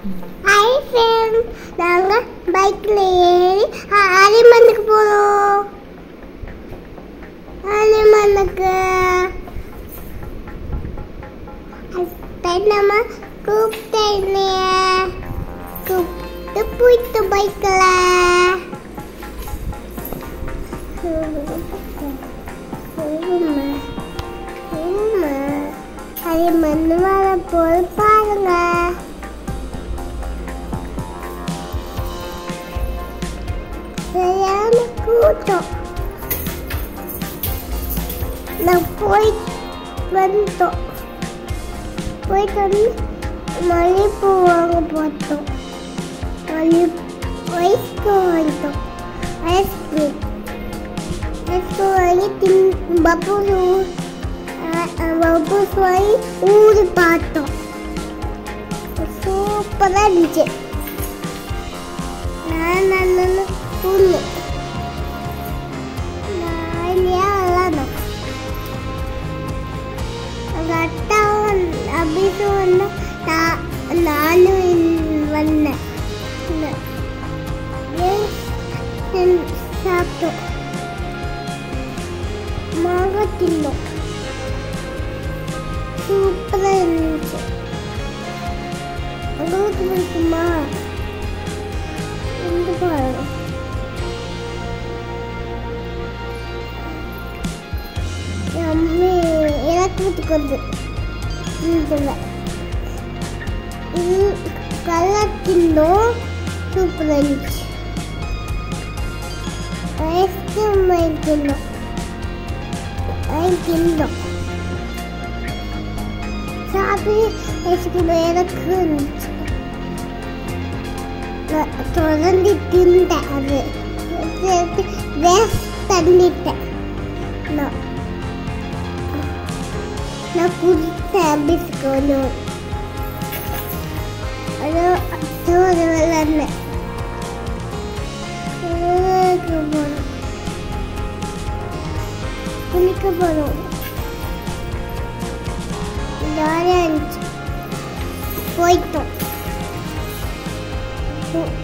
hi friend நாங்கள் பைக்கில் ஏறி அரிமனுக்கு போகிறோம் அரிமனுக்கு நம்ம கூப்பிட்டேன் கூப்பிட்டு போயிட்டு பைக்கில் அது மண்ணு வர போல் பாருங்க சரியான கூட்டம் நான் போய் வந்துட்டோம் போயிட்டு வந்து மல்லிகைப்பூ வாங்க பார்த்தோம் மல்லி ஐஸ்கிரீம் வாங்கிட்டோம் ஐஸ்கிரீம் ஐஸ்கிரீம் வாங்கி தின் பப்பூஸ் பப்பூஸ் வாங்கி ஊறி பார்த்தோம் சூப்பராக இருந்துச்சு நான் நல்லா புல்லு ஜாலியாக விளாடணும் எங்கள் அட்டாவும் அபிஷும் வந்து நான் நானும் வந்தேன் சாப்பிட்டோம் மாங்காய் தின்னோம் சூப்பராக இருந்துச்சு உங்களுக்கு பிடிக்குமா எங்க பாருங்க அம்மி எனக்கு வீட்டுக்கு வந்து இதில் இது கலர் கிண்ணம் சூப்பராக இருந்துச்சு ஐஸ்கிரீம் வாங்கிக்கணும் வாங்கிக்கணும் சாப்பிட்டு ஐஸ்கிரீம் எனக்கு இருந்துச்சு நான் தொடர்ந்து தின்ட்டேன் அது வேஸ்ட் பண்ணிட்டேன் நான் நான் குடித்தேன் பிஸ்கோனு அது சோறு விளாட்னேன் போகணும் குளிக்க போகணும் ஜாலியாக இருந்துச்சு போயிட்டோம் போ-